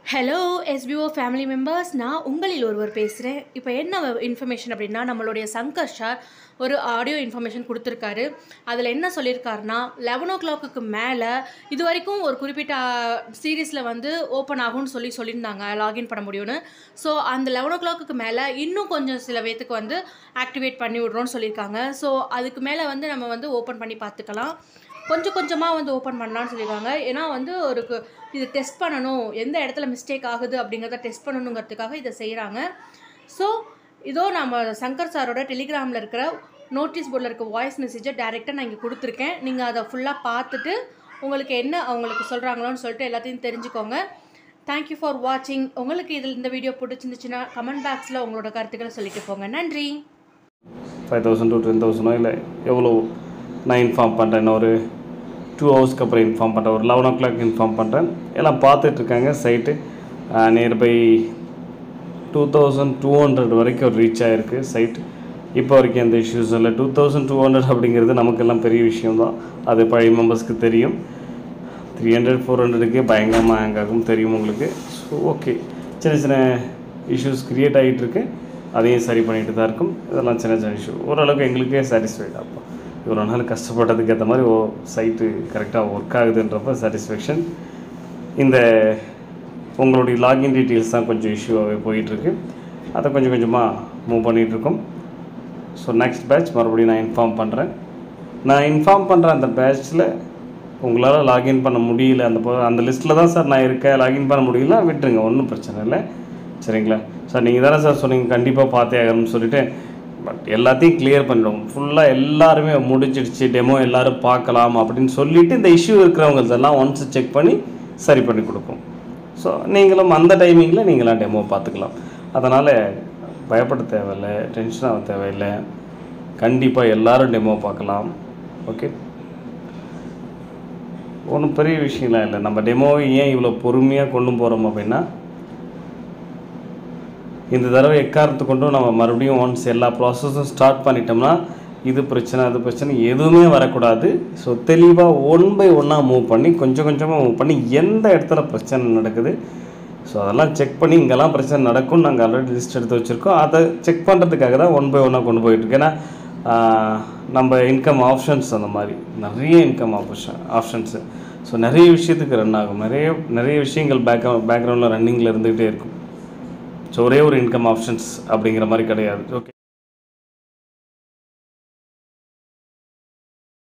hello SPO family members நான் உங்களில் ஒருவர் பேசுகிறேன் இப்போ என்ன இன்ஃபர்மேஷன் அப்படின்னா நம்மளுடைய சங்கர் சார் ஒரு ஆடியோ இன்ஃபர்மேஷன் கொடுத்துருக்காரு அதில் என்ன சொல்லியிருக்காருன்னா லெவன் ஓ கிளாக்குக்கு மேலே இது வரைக்கும் ஒரு குறிப்பிட்ட சீரீஸில் வந்து ஓப்பன் ஆகும்னு சொல்லி சொல்லியிருந்தாங்க லாகின் பண்ண முடியும்னு ஸோ அந்த லெவன் ஓ கிளாக்குக்கு மேலே இன்னும் கொஞ்சம் சில பேத்துக்கு வந்து ஆக்டிவேட் பண்ணி விட்றோன்னு சொல்லியிருக்காங்க ஸோ அதுக்கு மேலே வந்து நம்ம வந்து ஓப்பன் பண்ணி பார்த்துக்கலாம் கொஞ்சம் கொஞ்சமாக வந்து ஓப்பன் பண்ணலான்னு சொல்லியிருக்காங்க ஏன்னா வந்து ஒரு கு- இது டெஸ்ட் பண்ணணும் எந்த இடத்துல மிஸ்டேக் ஆகுது அப்படிங்கிறத டெஸ்ட் பண்ணணுங்கிறதுக்காக இதை செய்கிறாங்க ஸோ இதோ நம்ம சங்கர் சாரோட டெலிகிராமில் இருக்கிற நோட்டீஸ் போர்டில் இருக்க வாய்ஸ் மெசேஜை டேரெக்டாக நான் இங்கே கொடுத்துருக்கேன் நீங்கள் அதை ஃபுல்லாக பார்த்துட்டு உங்களுக்கு என்ன அவங்களுக்கு சொல்கிறாங்களோன்னு சொல்லிட்டு எல்லாத்தையும் தெரிஞ்சுக்கோங்க தேங்க்யூ ஃபார் வாட்சிங் உங்களுக்கு இதில் இந்த வீடியோ பிடிச்சிருந்துச்சுன்னா கமெண்ட் பாக்ஸில் உங்களோட கருத்துக்களை சொல்லிட்டு போங்க நன்றி ஃபைவ் தௌசண்ட் டு டென் தௌசண்டோ இல்லை எவ்வளோ நான் இன்ஃபார்ம் பண்ணுறேன் ஒரு டூ ஹவர்ஸ்க்கு அப்புறம் இன்ஃபார்ம் பண்ணுறேன் ஒரு லெவன் ஓ கிளாக் இன்ஃபார்ம் பண்ணுறேன் எல்லாம் பார்த்துட்ருக்காங்க site nearby two thousand two hundred வரைக்கும் ரீச் ஆகிருக்கு சைட் இப்போ வரைக்கும் எந்த இஷ்யூஸ் இல்லை டூ தௌசண்ட் டூ ஹண்ட்ரட் அப்படிங்கிறது நமக்கெல்லாம் பெரிய விஷயம் தான் அது பழைய மெம்பர்ஸ்க்கு தெரியும் த்ரீ ஹண்ட்ரட் ஃபோர் ஹண்ட்ரடுக்கே பயங்கரமாக ஹேங் ஆகும் தெரியும் உங்களுக்கு ஸோ ஓகே சின்ன சின்ன இஷ்யூஸ் க்ரியேட் ஆகிட்டு இருக்கு அதையும் சரி பண்ணிட்டு தான் இருக்கும் இதெல்லாம் சின்ன சின்ன இஷ்யூ ஓரளவுக்கு எங்களுக்கே சாட்டிஸ்ஃபைட் அப்போ இவ்வளோ நாள் கஷ்டப்பட்டதுக்கு ஏற்ற மாதிரி ஓ சைட்டு கரெக்டாக ஒர்க் ஆகுதுன்றப்ப சாட்டிஸ்ஃபேக்ஷன் இந்த உங்களுடைய லாகின் டீட்டெயில்ஸ் தான் கொஞ்சம் இஷ்யூவாகவே போயிட்டுருக்கு அதை கொஞ்சம் கொஞ்சமாக மூவ் பண்ணிகிட்ருக்கோம் ஸோ நெக்ஸ்ட் பேட்ச் மறுபடியும் நான் இன்ஃபார்ம் பண்ணுறேன் நான் இன்ஃபார்ம் பண்ணுற அந்த பேட்ச்சில் உங்களால் லாகின் பண்ண முடியல அந்த பொ- அந்த லிஸ்ட்டில் தான் சார் நான் இருக்கேன் லாகின் பண்ண முடியல விட்டுருங்க ஒன்றும் பிரச்சனை இல்லை சரிங்களா சார் நீங்கள் தானே சார் சொன்னீங்க கண்டிப்பாக பார்த்தே ஆகணும்னு சொல்லிட்டு பட் எல்லாத்தையும் கிளியர் பண்ணிடுவோம் ஃபுல்லாக எல்லாருமே முடிஞ்சிடுச்சு டெமோ எல்லாரும் பார்க்கலாம் அப்படின்னு சொல்லிட்டு இந்த இஷ்யூ இருக்கிறவங்க எல்லாம் ஒன்ஸ் செக் பண்ணி சரி பண்ணி கொடுப்போம் ஸோ நீங்களும் அந்த டைமிங்கில் நீங்களாம் டெமோ பார்த்துக்கலாம் அதனால் பயப்பட தேவையில்லை டென்ஷன் ஆக தேவையில்லை கண்டிப்பாக எல்லாரும் டெமோ பார்க்கலாம் ஓகே ஒன்றும் பெரிய விஷயம்லாம் இல்லை நம்ம டெமோவை ஏன் இவ்வளோ பொறுமையாக கொண்டு போகிறோம் அப்படின்னா இந்த தடவை எக்காரணத்து கொண்டும் நம்ம மறுபடியும் ஒன்ஸ் எல்லா ப்ராசஸும் ஸ்டார்ட் பண்ணிட்டோம்னா இது பிரச்சனை அது பிரச்சனை எதுவுமே வரக்கூடாது ஸோ தெளிவாக ஒன் பை ஒன்னாக மூவ் பண்ணி கொஞ்சம் கொஞ்சமாக மூவ் பண்ணி எந்த இடத்துல பிரச்சனை நடக்குது ஸோ அதெல்லாம் செக் பண்ணி இங்கெல்லாம் பிரச்சனை நடக்கும் நாங்கள் ஆல்ரெடி லிஸ்ட் எடுத்து வச்சுருக்கோம் அதை செக் பண்ணுறதுக்காக தான் ஒன் பை ஒன்னாக கொண்டு போயிட்டுருக்கு ஏன்னா ஆஹ், நம்ம இன்கம் ஆப்ஷன்ஸ் அந்த மாதிரி நிறைய இன்கம் ஆப்ஷன் ஆப்ஷன்ஸு ஸோ நிறைய விஷயத்துக்கு ரன் ஆகும் நிறைய நிறைய விஷயங்கள் பேக் பேக்ரவுண்டில் ரன்னிங்கில் இருந்துகிட்டே இருக்கும் ஸோ ஒரே ஒரு இன்கம் ஆப்ஷன்ஸ் அப்படிங்கிற மாதிரி கிடையாது ஓகே